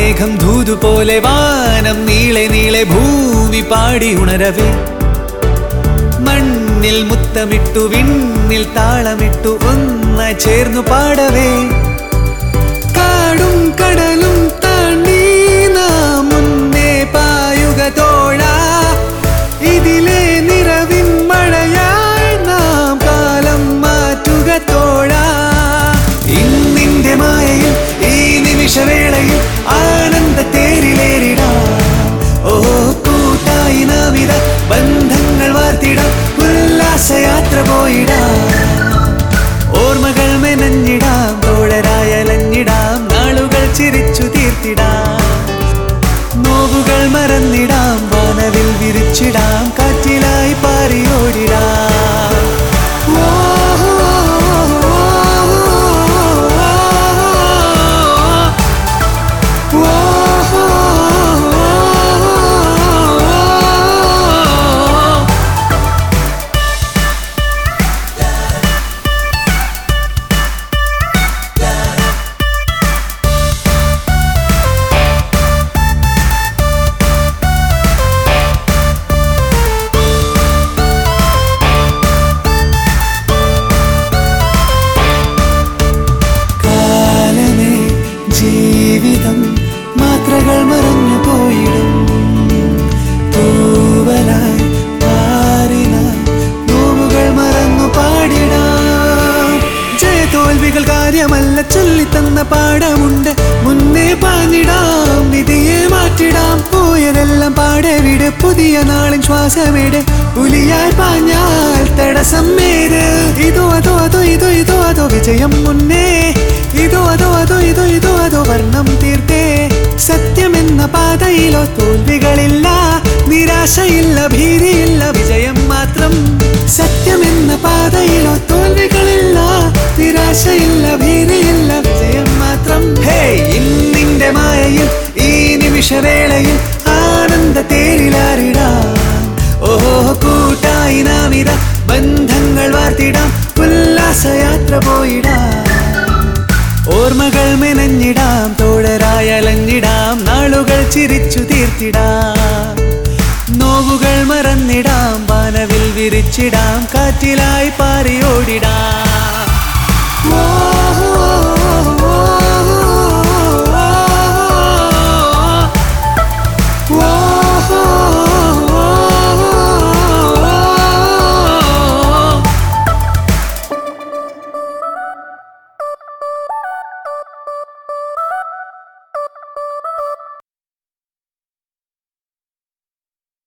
മേഘം ധൂതു പോലെ വാനം നീളെ നീളെ ഭൂമി പാടി ഉണരവേ മണ്ണിൽ മുത്തമിട്ടു വിണ്ണിൽ താളമിട്ടു ഒന്നായി ചേർന്നു പാടവേ കാടും കടലും താണ്ടി നാം മുന്നേ പായുക തോഴ ഇതിലെ നിറവിൻ മഴയായി നാം കാലം മാറ്റുക തോഴ ഇന്നിന്റെ മായയിൽ ഈ നിമിഷവേളയിൽ ആനന്ദ തേരിലേറിടാം ഓ കൂട്ടായി നാമിത ബന്ധങ്ങൾ വാർത്തിടാം ഉല്ലാസയാത്ര പോയിടാം ഓർമ്മകൾ മെനഞ്ഞിടാം തോഴരായലഞ്ഞിടാം നാളുകൾ ചിരിച്ചു തീർത്തിടാം നോവുകൾ മറന്നിടാം വാനവിൽ വിരിച്ചിടാം കാറ്റിലായി പാറിയോടിടാം ഓ, ഓ, ഓ, ഓ, ഓ. കാലമേ ജീവിതം മാത്രകൾ മറഞ്ഞു പോയിടും തൂവലായി പാറിന നോവുകൾ മറന്നു പാടിടാം ജയ തോൽവികൾ കാര്യമല്ല ചൊല്ലിത്തന്ന പാഠമുണ്ട് മുന്നേ പാഞ്ഞിടാം വിധിയെ മാറ്റിടാം പോയതെല്ലാം പാടെ വിട് പുതിയ നാളിൻ ശ്വാസമിട് പുലിയായി പാഞ്ഞാൽ തടസ്സം ഏത് ഇതോ അതോ അതോ ഇതോ ഇതോ അതോ വിജയം മുന്നേ ഇതോ അതോ അതോ ഇതോ ഇതോ അതോ വർണ്ണം തീർത്തേ സത്യമെന്ന പാതയിലോ തോൽവികളില്ല നിരാശയില്ല ഭീതിയില്ല വിജയം മാത്രം സത്യമെന്ന പാതയിലോ തോൽവികളില്ല നിരാശയില്ല ഭീതിയില്ല വിജയം മാത്രം ഹേ ഇന്നിന്റെ മായയിൽ ഈ നിമിഷവേളയിൽ ആനന്ദ തേരിലാറിടാം ഓഹോ കൂട്ടായി നാമിത ബന്ധങ്ങൾ വാർത്തിടാം ഉല്ലാസയാത്ര പോയിടാം ഓർമ്മകൾ മെനഞ്ഞിടാം തോഴരായലഞ്ഞിടാം നാളുകൾ ചിരിച്ചു തീർത്തിടാം നോവുകൾ മറന്നിടാം വാനവിൽ വിരിച്ചിടാം കാറ്റിലായി പാറിയോടിടാം